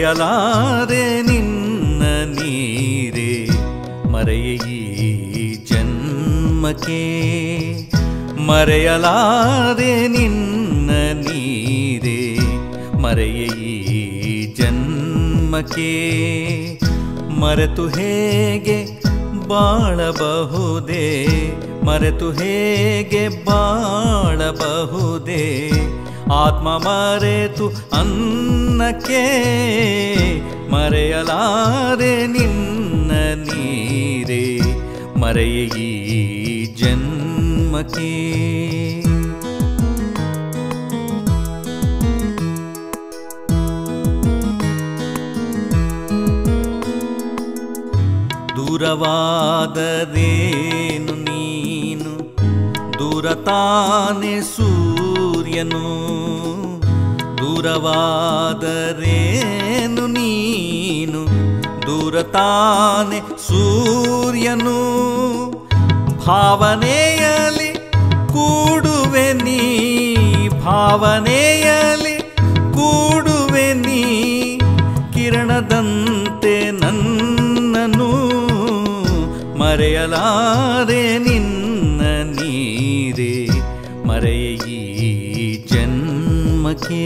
ಮರೆಯಲಾರೆ ನಿನ್ನ ನೀರೇ ಮರೆಯ ಈ ಜನ್ಮಕ್ಕೆ ಮರೆಯಲಾರೆ ನಿನ್ನ ನೀರೇ ಮರೆಯ ಈ ಜನ್ಮಕ್ಕೆ ಮರೆತು ಹೇಗೆ ಬಾಳಬಹುದೇ ಮರೆತು ಹೇಗೆ ಬಾಳಬಹುದೇ ಆತ್ಮ ಮರೆತು ಅನ್ನಕ್ಕೆ ಮರೆಯಲಾರೆ ನಿನ್ನ ನೀರೇ ಮರೆಯ ಈ ಜನ್ಮಕ್ಕೆ ದೂರವಾದರೇನು ನೀನು ದೂರ ತಾನೆ ಸೂರ್ಯನು ದೂರವಾದರೇನು ನೀನು ದೂರ ತಾನೆ ಸೂರ್ಯನು ಭಾವನೆಯಲ್ಲಿ ಕೂಡುವೆ ನೀ ಭಾವನೆಯಲ್ಲಿ ಕೂಡುವೆ ನೀ ಕಿರಣದಂತೆ ನನ್ನನು ಮರೆಯಲಾರೆ ನಿನ್ನ ನೀರೇ ಮರೆಯ ಈ ಜನ್ಮಕ್ಕೆ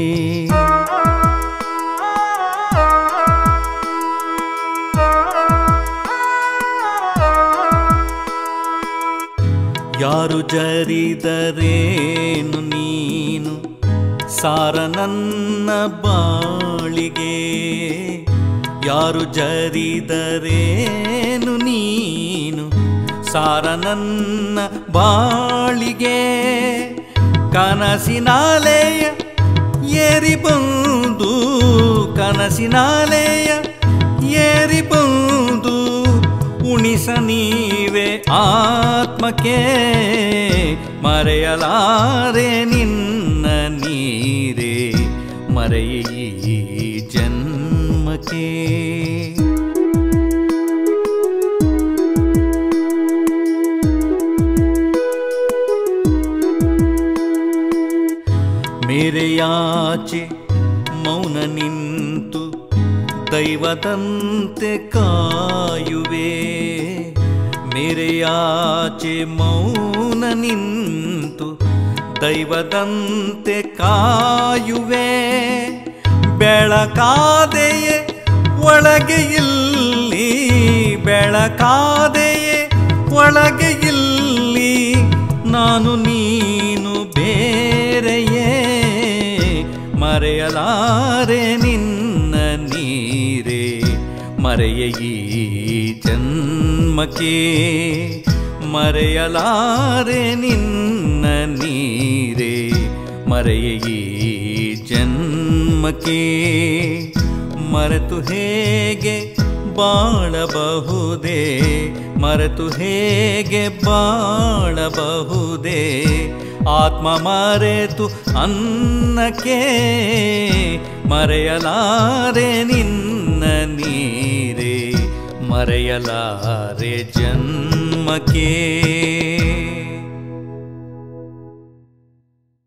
ಯಾರು ಜರಿದರೇನು ನೀನು ಸಾರ ನನ್ನ ಬಾಳಿಗೆ ಯಾರು ಜರಿದರೇನು ನೀನು ಸಾರ ನನ್ನ ಬಾಳಿಗೆ ಕನಸಿನಾಲೆಯ ಏರಿ ಬಂದು ಕನಸಿನಾಲೆಯ ಏರಿ ಬಂದು ಉಣಿಸ ನೀವೆ ಆತ್ಮಕ್ಕೆ ಮರೆಯಲಾರೆ ನಿನ್ನ ನೀರೇ ಮರೆಯ ಈ ಜನ್ಮಕ್ಕೆ ಮೇರೆಯಾಚೆ ಮೌನ ನಿಂತು ದೈವದಂತೆ ಕಾಯುವೆ ಮೇರೆಯಾಚೆ ಮೌನ ನಿಂತು ದೈವದಂತೆ ಕಾಯುವೆ ಬೆಳಕಾದೆಯೇ ಒಳಗೆ ಇಲ್ಲಿ ಬೆಳಕಾದೆಯೇ ಒಳಗೆ ಇಲ್ಲಿ ನಾನು ನೀನು ಬೇರೆಯೇ ಮರೆಯಲಾರೆ ನಿನ್ನ ನೀರೇ ಮರೆಯ ಈ ಜನ್ಮಕ್ಕೆ ಮರೆಯಲಾರೆ ನಿನ್ನ ನೀರೇ ಮರೆಯ ಈ ಜನ್ಮಕ್ಕೆ ಮರೆತು ಹೇಗೆ ಬಾಳಬಹುದೇ ಮರೆತು ಹೇಗೆ ಬಾಳಬಹುದೇ ಆತ್ಮ ಮರೆತು ಅನ್ನಕ್ಕೆ ಮರೆಯಲಾರೆ ನಿನ್ನ ನೀರೇ ಮರೆಯಲಾರೆ ಜನ್ಮಕ್ಕೆ